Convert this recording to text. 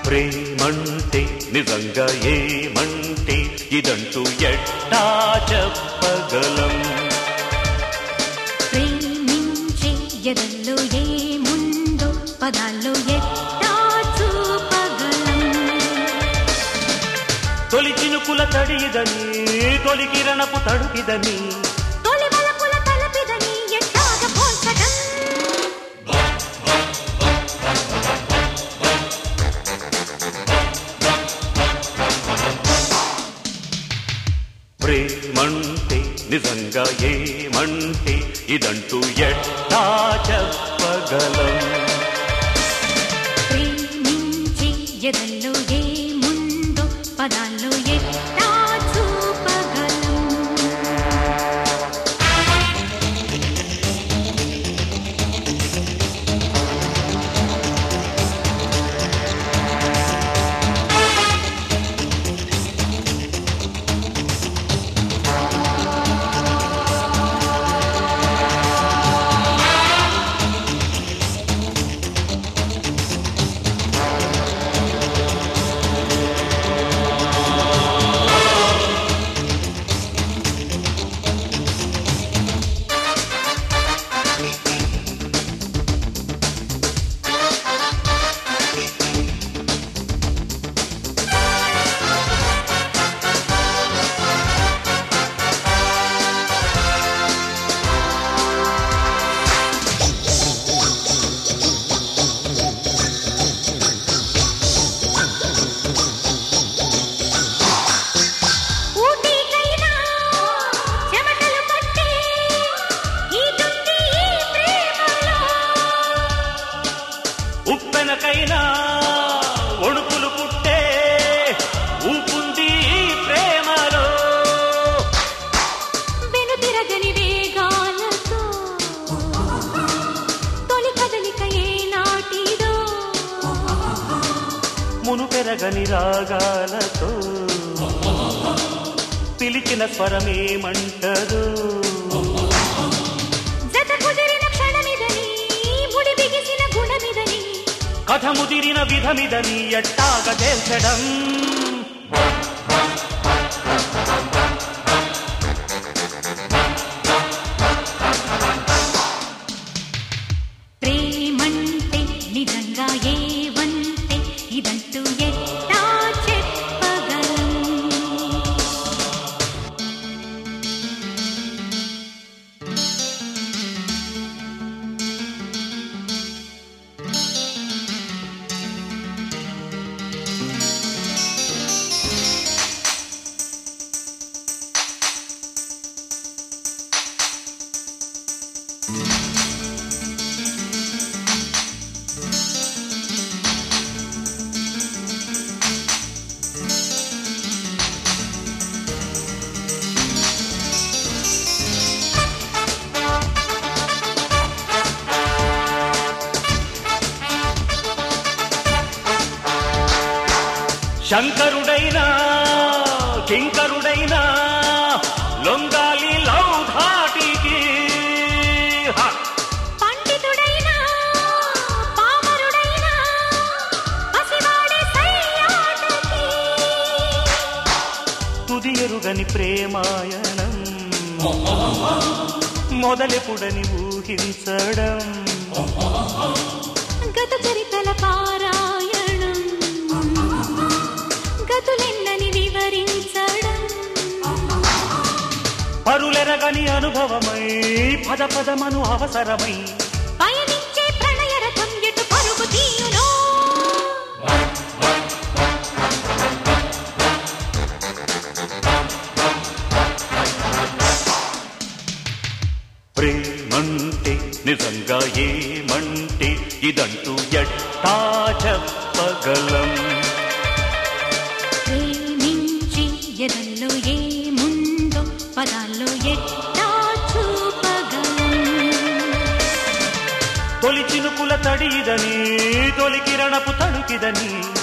ప్రేమంటే నిజంగా ఏమంటే ఇదంటూ ఎట్టా చెప్పగలం ప్రేమించే ఎదల్లో ఏముందో పదాల్లో ఎట్టా చూపగలం తొలి చినుకుల తడిదని తొలి కిరణపు తడుపిదని తొలి వలపుల తలపిదని ఎట్టాగ పోల్చడం ప్రేమంటే నిజంగా ఏమంటే ఇదంటూ ఎట్టా చెప్పగలం ప్రేమించే ఎదల్లో ఏముందో పదాల్లో ఎట్టా చూపగలం ఊటీకైనా చెమటలు పట్టే ఈదుంది ఈ ప్రేమలో ఉప్పెనకైనా ఒడుపులు పుట్టే ఊపుంది ఈ ప్రేమలో వెనుతిరగని వేగాలతో తొలి కదలిక ఏనాటిదో మును పెరగని రాగాలతో పిలిచిన స్వరమేమంటదో జత కుదిరిన క్షణమిదని ముడి బిగిసిన గుణమిదని కథ ముదిరిన విధమిదని ఎట్టాగ తేల్చడం ప్రేమంటే నిజంగా ఏవంటే ఇదంటూ ఎట్టా చెప్పగలం శంకరుడైనా కింకరుడైనా లొంగాలి లౌధాటికి హ! పండితుడైనా పామరుడైనా పసివాడే సయ్యాటకి తుది ఎరుగని ప్రేమాయణం మొదలెపుడని ఊహించడం గత చరితల పారాయణం గతులెన్నని వివరించడం పరులెరగని అనుభవమై పద పదమను అవసరమై పయనించే ప్రణయ రథం ఎటు పరుగు తీయునో ప్రేమంటే నిజంగా ఏమంటే ఇదంటూ ఎట్టా చెప్పగలం ప్రేమించి ఎదల్లో ఏముందో పదాల్లో ఎట్టా చూపగలం తొలి చినుకుల తడిదని తొలి కిరణపు తడుకిదని